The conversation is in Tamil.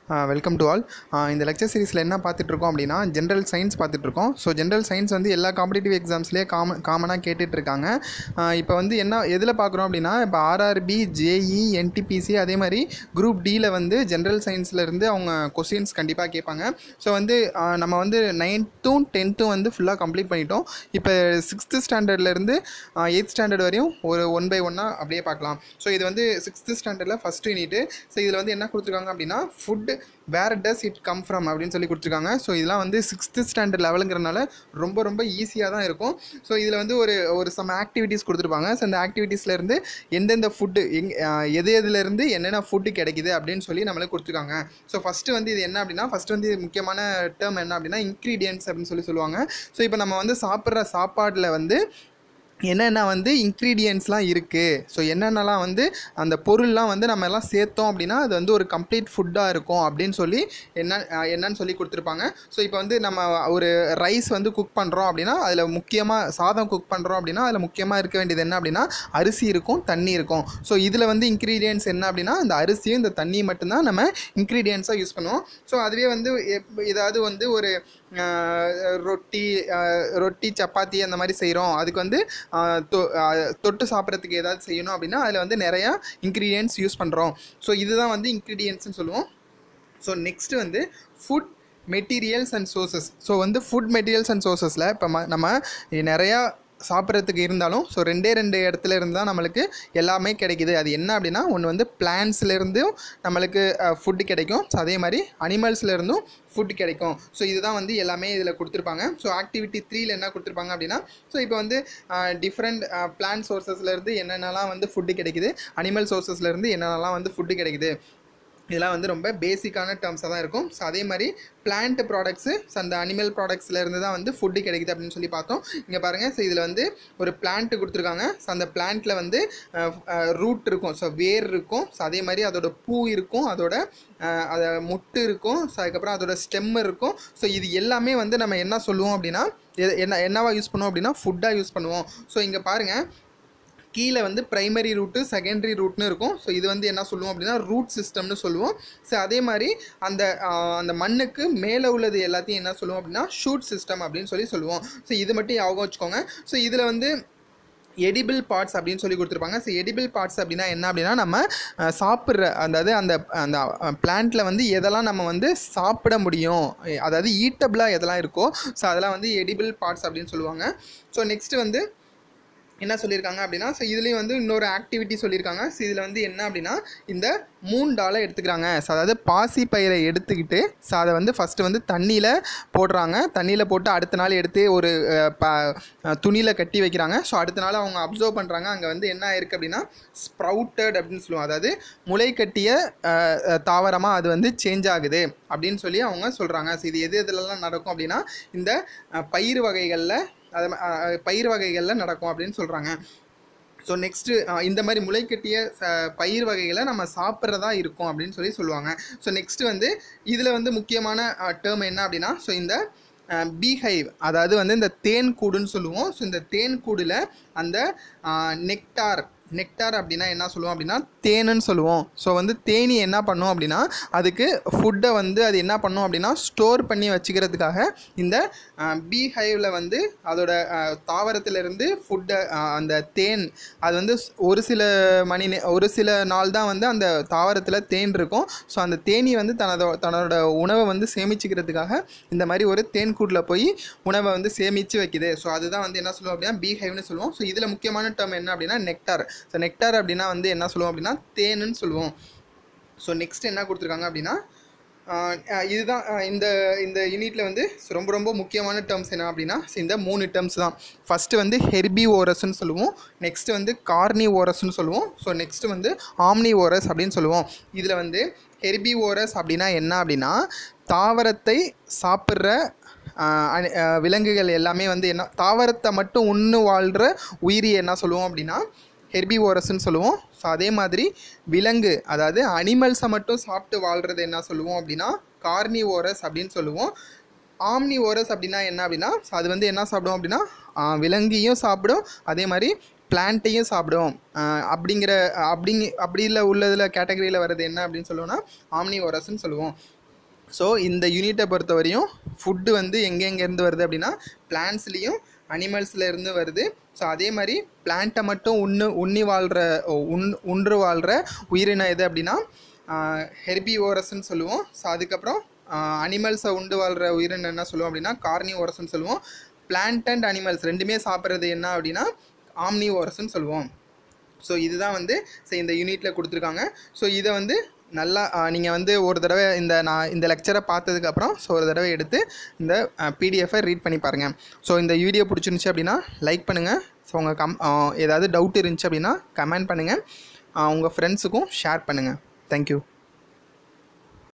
வெல்கம் டு ஆல் இந்த லெக்சர் சீரிஸில் என்ன பார்த்துட்ருக்கோம் அப்படின்னா ஜென்ரல் சயின்ஸ் பார்த்துட்ருக்கோம் ஸோ ஜென்ரல் சயின்ஸ் வந்து எல்லா காம்படிட்டிவ் எக்ஸாம்ஸ்லேயே காமன் காமனாக கேட்டுட்ருக்காங்க இப்போ வந்து என்ன எதில் பார்க்குறோம் அப்படின்னா இப்போ ஆர்ஆர்பி ஜேஇ என்டிபிசி அதே மாதிரி குரூப் டியில் வந்து ஜென்ரல் சயின்ஸ்லேருந்து அவங்க கொஸ்டின்ஸ் கண்டிப்பாக கேட்பாங்க ஸோ வந்து ஆஹ், நம்ம வந்து நைன்த்தும் டென்த்தும் வந்து ஃபுல்லாக கம்ப்ளீட் பண்ணிட்டோம் இப்போ சிக்ஸ்த்து ஸ்டாண்டர்ட்லேருந்து எயித் ஸ்டாண்டர்ட் வரையும் ஒரு ஒன் பை ஒன்னாக அப்படியே பார்க்கலாம் ஸோ இது வந்து சிக்ஸ்த்து ஸ்டாண்டர்டில் ஃபஸ்ட் யூனிட்டு ஸோ இதில் வந்து என்ன கொடுத்துருக்காங்க அப்படின்னா food where does it come from அப்படின்னு சொல்லி கொடுத்துருக்காங்க ஸோ இதெல்லாம் வந்து சிக்ஸ்த்து ஸ்டாண்டர்ட் லெவலுங்கிறனால ரொம்ப ரொம்ப ஈஸியாக தான் இருக்கும் ஸோ இதில் வந்து ஒரு ஒரு சம் ஆக்டிவிட்டீஸ் கொடுத்துருப்பாங்க ஸோ அந்த ஆக்டிவிட்டீஸ்லேருந்து எந்தெந்த ஃபுட்டு எங் ஆஹ் எது எதுலேருந்து என்னென்ன ஃபுட்டு கிடைக்குது அப்படின்னு சொல்லி நம்மளுக்கு கொடுத்துருக்காங்க ஸோ ஃபஸ்ட்டு வந்து இது என்ன அப்படின்னா ஃபஸ்ட்டு வந்து இது முக்கியமான டேர்ம் என்ன அப்படின்னா இன்க்ரீடியன்ட்ஸ் அப்படின்னு சொல்லி சொல்லுவாங்க ஸோ இப்போ நம்ம வந்து சாப்பிட்ற சாப்பாட்டில் வந்து என்னென்ன வந்து இன்க்ரீடியன்ட்ஸ்லாம் இருக்குது ஸோ என்னென்னலாம் வந்து அந்த பொருள்லாம் வந்து நம்ம எல்லாம் சேர்த்தோம் அப்படின்னா அது வந்து ஒரு கம்ப்ளீட் ஃபுட்டாக இருக்கும் அப்படின்னு சொல்லி என்ன அஹ் என்னன்னு சொல்லி கொடுத்துருப்பாங்க ஸோ இப்போ வந்து நம்ம ஒரு ரைஸ் வந்து குக் பண்ணுறோம் அப்படின்னா அதில் முக்கியமாக சாதம் குக் பண்ணுறோம் அப்படின்னா அதில் முக்கியமாக இருக்க வேண்டியது என்ன அப்படின்னா அரிசி இருக்கும் தண்ணி இருக்கும் ஸோ இதில் வந்து இன்க்ரீடியன்ட்ஸ் என்ன அப்படின்னா இந்த அரிசியும் இந்த தண்ணி மட்டும்தான் நம்ம இன்க்ரீடியன்ஸாக யூஸ் பண்ணுவோம் ஸோ அதுவே வந்து எப்- ஏதாவது வந்து ஒரு அஹ், ரொட்டி அஹ், ரொட்டி சப்பாத்தி அந்த மாதிரி செய்கிறோம் அதுக்கு வந்து அஹ், தொ- அஹ், தொட்டு சாப்பிட்றதுக்கு ஏதாவது செய்யணும் அப்படின்னா அதில் வந்து நிறையா இன்க்ரீடியன்ட்ஸ் யூஸ் பண்ணுறோம் ஸோ இதுதான் வந்து இன்க்ரீடியன்ட்ஸ்னு சொல்லுவோம் ஸோ நெக்ஸ்ட்டு வந்து food materials and sources so வந்து ஃபுட் மெட்டீரியல்ஸ் அண்ட் சோர்சஸில் இப்போ ம- நம்ம நிறையா சாப்பிட்றதுக்கு இருந்தாலும் ஸோ ரெண்டே ரெண்டு இடத்துல இருந்து தான் நம்மளுக்கு எல்லாமே கிடைக்குது அது என்ன அப்படின்னா ஒன்று வந்து பிளான்ஸ்லேருந்தும் நம்மளுக்கு ஃபுட்டு கிடைக்கும் ஸோ அதே மாதிரி அனிமல்ஸ்லேருந்தும் ஃபுட் கிடைக்கும் ஸோ இதுதான் வந்து எல்லாமே இதில் கொடுத்துருப்பாங்க ஸோ ஆக்டிவிட்டி த்ரீல என்ன கொடுத்துருப்பாங்க அப்படின்னா ஸோ இப்போ வந்து டிஃப்ரெண்ட் பிளான்ட் சோர்சஸ்லேருந்து என்னென்னலாம் வந்து ஃபுட்டு கிடைக்குது அனிமல் சோர்சஸ்லேருந்து என்னென்னலாம் வந்து ஃபுட்டு கிடைக்குது இதெல்லாம் வந்து ரொம்ப பேசிக்கான டேர்ம்ஸாக தான் இருக்கும் ஸோ அதே மாதிரி பிளான்ட் ப்ராடக்ட்ஸு ஸோ அந்த அனிமல் ப்ராடக்ட்ஸ்லேருந்து தான் வந்து ஃபுட்டு கிடைக்குது அப்படின்னு சொல்லி பார்த்தோம் இங்கே பாருங்கள் ஸோ இதில் வந்து ஒரு பிளான்ட் கொடுத்துருக்காங்க ஸோ அந்த பிளான்ட்டில் வந்து ரூட் இருக்கும் ஸோ வேர் இருக்கும் ஸோ அதே மாதிரி அதோட பூ இருக்கும் அதோட அஹ், அதை முட்டு இருக்கும் ஸோ அதுக்கப்புறம் அதோட ஸ்டெம் இருக்கும் ஸோ இது எல்லாமே வந்து நம்ம என்ன சொல்லுவோம் அப்படின்னா எது- என்ன என்னவா யூஸ் பண்ணுவோம் அப்படின்னா ஃபுட்டாக யூஸ் பண்ணுவோம் ஸோ இங்கே பாருங்கள் கீழே வந்து பிரைமரி ரூட்டு செகண்டரி ரூட்னு இருக்கும் ஸோ இது வந்து என்ன சொல்லுவோம் அப்படின்னா ரூட் சிஸ்டம்னு சொல்லுவோம் ஸோ அதே மாதிரி அந்த ஆஹ், அந்த மண்ணுக்கு மேலே உள்ளது எல்லாத்தையும் என்ன சொல்லுவோம் அப்படின்னா ஷூட் சிஸ்டம் அப்படின்னு சொல்லி சொல்லுவோம் ஸோ இது மட்டும் ஞாபகம் வச்சுக்கோங்க ஸோ இதில் வந்து எடிபிள் பார்ட்ஸ் அப்படின்னு சொல்லி கொடுத்துருப்பாங்க ஸோ எடிபிள் பார்ட்ஸ் அப்படின்னா என்ன அப்படின்னா நம்ம அஹ், சாப்பிட்ற அதாவது அந்த அந்த பிளான்ட்டில் வந்து எதெல்லாம் நம்ம வந்து சாப்பிட முடியும் அஹ், அதாவது ஈட்டபிளாக எதெல்லாம் இருக்கோ ஸோ அதெல்லாம் வந்து எடிபிள் பார்ட்ஸ் அப்படின்னு சொல்லுவாங்க ஸோ நெக்ஸ்ட்டு வந்து என்ன சொல்லியிருக்காங்க அப்படின்னா ஸோ இதுலேயும் வந்து இன்னொரு ஆக்டிவிட்டி சொல்லியிருக்காங்க ஸோ இதில் வந்து என்ன அப்படின்னா இந்த மூணு டாலை எடுத்துக்கிறாங்க ஸோ அதாவது பாசி பயிரை எடுத்துக்கிட்டு ஸோ அதை வந்து ஃபஸ்ட்டு வந்து தண்ணியில் போடுறாங்க தண்ணியில் போட்டு அடுத்த நாள் எடுத்து ஒரு அஹ், ப துணியில் கட்டி வைக்கிறாங்க ஸோ அடுத்த நாள் அவங்க அப்சர்வ் பண்ணுறாங்க அங்கே வந்து என்ன ஆயிருக்கு அப்படின்னா ஸ்ப்ரவுட்டட் அப்படின்னு சொல்லுவோம் அதாவது முளை கட்டிய தாவரமாக அது வந்து சேஞ்ச் ஆகுது அப்படின்னு சொல்லி அவங்க சொல்கிறாங்க ஸோ இது எது எதுலலாம் நடக்கும் அப்படின்னா இந்த அஹ், பயிர் வகைகளில் அது ம- அஹ், அஹ், பயிர் வகைகளில் நடக்கும் அப்படின்னு சொல்கிறாங்க ஸோ நெக்ஸ்ட்டு இந்த மாதிரி முளைக்கட்டிய ச- பயிர் வகைகளை நம்ம சாப்பிட்றதா இருக்கும் அப்படின்னு சொல்லி சொல்லுவாங்க ஸோ நெக்ஸ்ட்டு வந்து இதில் வந்து முக்கியமான டேர்ம் என்ன அப்படின்னா ஸோ இந்த பீஹைவ் அதாவது வந்து இந்த தேன் கூடுன்னு சொல்லுவோம் ஸோ இந்த தேன் கூடில் அந்த நெக்டார் நெக்டார் அப்படின்னா என்ன சொல்லுவோம் அப்படின்னா தேனுன்னு சொல்லுவோம் ஸோ வந்து தேனி என்ன பண்ணும் அப்படின்னா அதுக்கு ஃபுட்டை வந்து அது என்ன பண்ணும் அப்படின்னா ஸ்டோர் பண்ணி வச்சுக்கிறதுக்காக இந்த பீ ஹைவில் வந்து அதோட அஹ், தாவரத்திலிருந்து ஃபுட்டை அந்த தேன் அது வந்து ஸ்- ஒரு சில மணி நே ஒரு சில நாள் தான் வந்து அந்த தாவரத்தில் தேன் இருக்கும் ஸோ அந்த தேனி வந்து தனதோ தன்னோட உணவை வந்து சேமிச்சுக்கிறதுக்காக இந்த மாதிரி ஒரு தேன் கூட்டில் போய் உணவை வந்து சேமித்து வைக்குது ஸோ அதுதான் வந்து என்ன சொல்லுவோம் அப்படின்னா பீ ஹைவ்னு சொல்லுவோம் ஸோ இதில் முக்கியமான டேர்ம் என்ன அப்படின்னா நெக்டார் ஸோ நெக்டார் அப்படின்னா வந்து என்ன சொல்லுவோம் அப்படின்னா தேனுன்னு சொல்லுவோம் ஸோ நெக்ஸ்ட் என்ன கொடுத்துருக்காங்க அப்படின்னா ஆஹ் ஆஹ் இதுதான் ஆஹ் இந்த இந்த யூனிட்டில் வந்து ரொம்ப ரொம்ப முக்கியமான டேர்ம்ஸ் என்ன அப்படின்னா so இந்த மூணு டேர்ம்ஸ் தான் ஃபஸ்ட்டு வந்து ஹெர்பி ஓரஸ்ன்னு சொல்லுவோம் நெக்ஸ்ட் வந்து கார்னி ஓரஸ்ன்னு சொல்லுவோம் ஸோ நெக்ஸ்ட் வந்து ஆம்னி ஓரஸ் அப்படின்னு சொல்லுவோம் இதில் வந்து ஹெர்பி ஓரஸ் அப்படின்னா என்ன அப்படின்னா தாவரத்தை சாப்பிட்ற ஆஹ் அனி- ஆஹ் விலங்குகள் எல்லாமே வந்து என்ன தாவரத்தை மட்டும் உண்ணு வாழ்கிற உயிரி என்ன சொல்லுவோம் அப்படின்னா ஹெர்பிவோரஸ்ன்னு சொல்லுவோம் ஸோ அதே மாதிரி விலங்கு அதாவது அனிமல்ஸை மட்டும் சாப்பிட்டு வாழ்கிறது என்ன சொல்லுவோம் அப்படின்னா கார்னிவோரஸ் அப்படின்னு சொல்லுவோம் ஆம்னிவோரஸ் அப்படின்னா என்ன அப்படின்னா so அது வந்து என்ன சாப்பிடும் அப்படின்னா ஆஹ் விலங்கையும் சாப்பிடும் அதே மாதிரி பிளான்ட்டையும் சாப்பிடும் ஆஹ் அப்படிங்கிற அப்படிங்க அப்படியில் உள்ளதில் கேட்டகரியில் வர்றது என்ன அப்படின்னு சொல்லுவோம்னா ஆம்னி ஓரஸ்ன்னு சொல்லுவோம் ஸோ இந்த யூனிட்டை பொறுத்தவரையும் ஃபுட்டு வந்து எங்கெங்கேருந்து வருது அப்படின்னா பிளான்ஸ்லேயும் அனிமல்ஸில் இருந்து வருது ஸோ அதே மாதிரி பிளான்ட்டை மட்டும் உண்ணு உண்ணி வாழ்கிற உண் உன்று வாழ்கிற உயிரினம் எது அப்படின்னா ஹெர்பி ஓரஸ்ன்னு சொல்லுவோம் ஸோ அதுக்கப்புறம் அனிமல்ஸை உண்டு வாழ்கிற உயிரினம் என்ன சொல்லுவோம் அப்படின்னா கார்னி ஓரஸ்ன்னு சொல்லுவோம் பிளான்ட் அண்ட் அனிமல்ஸ் ரெண்டுமே சாப்பிட்றது என்ன அப்படின்னா ஆம்னி ஓரஸ்ன்னு சொல்லுவோம் ஸோ இதுதான் வந்து ஸோ இந்த யூனிட்டில் கொடுத்துருக்காங்க ஸோ இதை வந்து நல்லா நீங்கள் வந்து ஒரு தடவை இந்த நான் இந்த லெக்சரை பார்த்ததுக்கப்புறம் ஸோ ஒரு தடவை எடுத்து இந்த பிடிஎஃபை ரீட் பண்ணி பாருங்கள் ஸோ இந்த வீடியோ பிடிச்சிருந்துச்சி அப்படின்னா லைக் பண்ணுங்கள் ஸோ உங்கள் கம் ஆ, ஏதாவது டவுட் இருந்துச்சு அப்படின்னா கமெண்ட் பண்ணுங்கள் உங்கள் ஃப்ரெண்ட்ஸுக்கும் ஷேர் பண்ணுங்கள் தேங்க்யூ